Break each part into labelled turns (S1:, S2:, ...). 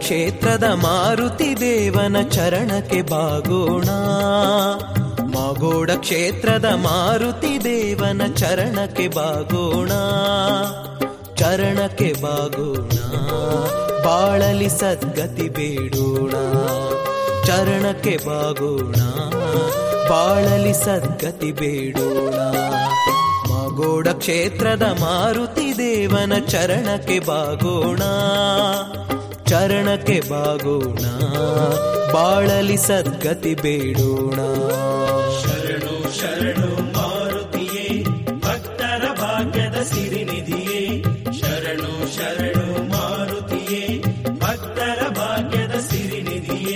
S1: ಕ್ಷೇತ್ರದ ಮಾರುತಿ ದೇವನ ಚರಣಕ್ಕೆ ಬಾಗೋಣ ಮಾಗೋಡ ಕ್ಷೇತ್ರದ ಮಾರುತಿ ದೇವನ ಚರಣಕ್ಕೆ ಬಾಗೋಣ ಚರಣಕ್ಕೆ ಬಾಗೋಣ ಬಾಳಲಿ ಸದ್ಗತಿ ಬೇಡೋಣ ಚರಣಕ್ಕೆ ಬಾಗೋಣ ಬಾಳಲಿ ಸದ್ಗತಿ ಬೇಡೋಣ ಮಾಗೋಡ ಕ್ಷೇತ್ರದ ಮಾರುತಿ ದೇವನ ಚರಣಕ್ಕೆ ಬಾಗೋಣ ಚರಣಕ್ಕೆ ಬಾಗೋಣ ಬಾಳಲಿ ಸದ್ಗತಿ ಬೇಡೋಣ
S2: ಶರಣು ಶರಣು ಮಾರುತಿಯೇ ಭಕ್ತರ ಭಾಗ್ಯದ ಸಿರಿನಿಧಿಯೇ ಶರಣು ಶರಣು ಮಾರುತಿಯೇ ಭಕ್ತರ ಭಾಗ್ಯದ ಸಿರಿನಿಧಿಯೇ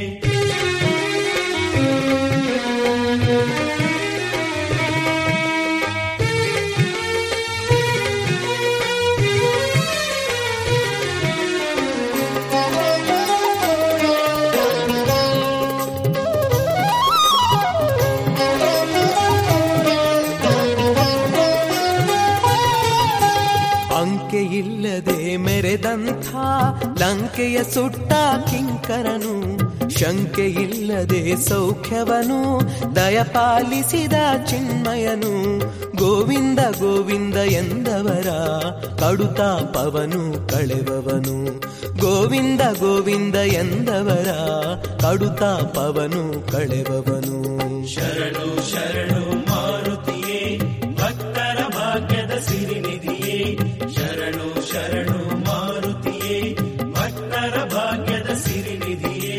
S1: ಅಂಕೆ ಇಲ್ಲದೆ ಮೆರೆದಂಥ ಲಂಕೆಯ ಸುಟ್ಟ ಕಿಂಕರನು ಶಂಕೆ ಇಲ್ಲದೆ ಸೌಖ್ಯವನು ದಯಪಾಲಿಸಿದ ಚಿನ್ಮಯನು ಗೋವಿಂದ ಗೋವಿಂದ ಎಂದವರ ಕಡುತಾಪವನು ಕಳೆವವನು ಗೋವಿಂದ ಗೋವಿಂದ ಎಂದವರ ಕಡುತಾಪವನು ಕಳೆವವನು
S2: ಶರಣು ಶರಣು ಮಾರುತಿಯೇ ಭಕ್ತರ ಭಾಗ್ಯದ ಸಿರಿನಿಧಿಯೇ ಶರಣು ಶರಣು ಮಾರುತಿಯೇ ಭಕ್ತರ ಭಾಗ್ಯದ ಸಿರಿನಿಧಿಯೇ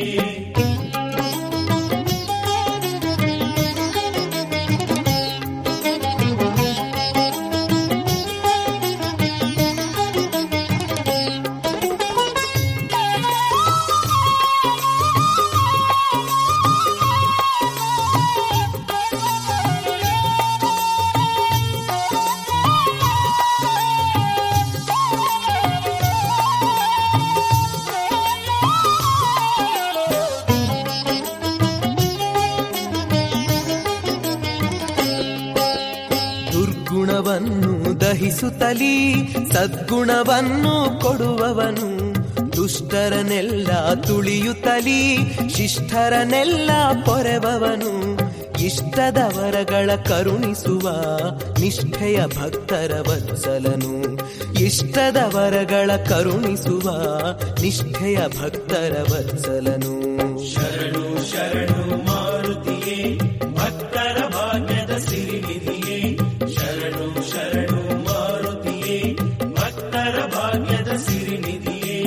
S1: ದುರ್ಗುಣವನ್ನು ದಹಿಸುತ್ತಲೀ ಸದ್ಗುಣವನ್ನು ಕೊಡುವವನು ದುಷ್ಟರನೆಲ್ಲ ತುಳಿಯುತ್ತಲೀ ಶಿಷ್ಟರನೆಲ್ಲ ಪೊರೆವವನು ಇಷ್ಟದ ವರಗಳ ಕರುಣಿಸುವ ನಿಷ್ಠೆಯ ಭಕ್ತರ ವತ್ಸಲನು ಇಷ್ಟದ ವರಗಳ ಕರುಣಿಸುವ ನಿಷ್ಠೆಯ ಭಕ್ತರ ವತ್ಸಲನು
S2: ಶರಣು ಶರಣು ಮಾರುತಿಯೇ ಭಕ್ತರ ಭಾಗ್ಯದ ಸಿರಿನಿಧಿಯೇ ಶರಣು ಶರಣು ಮಾರುತಿಯೇ ಭಕ್ತರ ಭಾಗ್ಯದ ಸಿರಿನಿಧಿಯೇ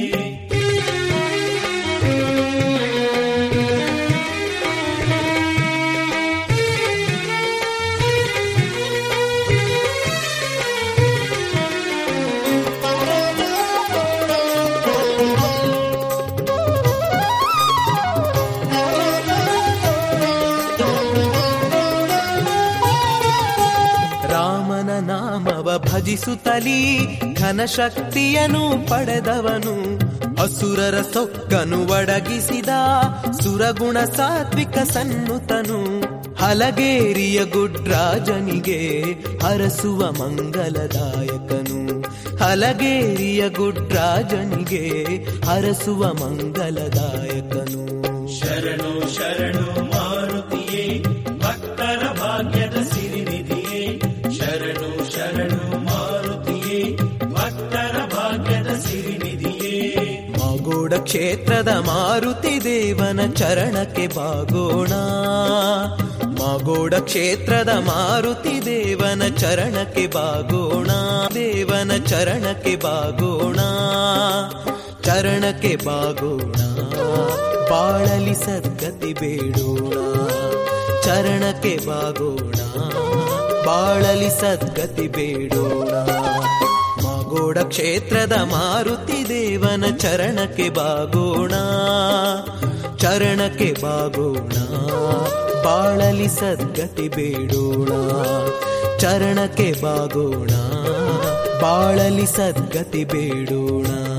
S1: ರಾಮನ ನಾಮವ ಭಜಿಸುತ್ತಲೀ ಘನಶಕ್ತಿಯನು ಪಡೆದವನು ಅಸುರರ ಸೊಕ್ಕನು ಒಡಗಿಸಿದ ಸುರಗುಣ ಸಾತ್ವಿಕ ಸನ್ನುತನು ಹಲಗೇರಿಯ ಗುಡ್ರಾಜನಿಗೆ ಹರಸುವ ಮಂಗಲದಾಯಕನು ಹಲಗೇರಿಯ ಗುಡ್ರಾಜನಿಗೆ ಹರಸುವ ಮಂಗಲದಾಯಕನು
S2: ಶರಣು ಶರಣು ಮಾರುತಿಯೇ ಭಕ್ತರ ಭಾಗ್ಯದ ಸಿರಿನಿಧಿಯೇ ಶರಣು ಶರಣು ಮಾರುತಿಯೇ ಭಕ್ತರ ಭಾಗ್ಯದ ಸಿರಿನಿಧಿಯೇ
S1: ಮಾಗೋಡ ಕ್ಷೇತ್ರದ ಮಾರುತಿ ದೇವನ ಚರಣಕ್ಕೆ ಬಾಗೋಣ ಮಾಗೋಡ ಕ್ಷೇತ್ರದ ಮಾರುತಿ ದೇವನ ಚರಣಕ್ಕೆ ಬಾಗೋಣ ದೇವನ ಚರಣಕ್ಕೆ ಬಾಗೋಣ ಚರಣಕ್ಕೆ ಬಾಗೋಣ ಬಾಳಲಿ ಸದ್ಗತಿ ಬೇಡೋಣ ಚರಣಕ್ಕೆ ಬಾಗೋಣ ಬಾಳಲಿ ಸದ್ಗತಿ ಬೇಡೋಣ ಮಾಗೋಡ ಕ್ಷೇತ್ರದ ಮಾರುತಿ ದೇವನ ಚರಣಕ್ಕೆ ಬಾಗೋಣ ಚರಣಕ್ಕೆ ಬಾಗೋಣ ಬಾಳಲಿ ಸದ್ಗತಿ ಬೇಡೋಣ ಚರಣಕ್ಕೆ ಬಾಗೋಣ ಬಾಳಲಿ ಸದ್ಗತಿ ಬೇಡೋಣ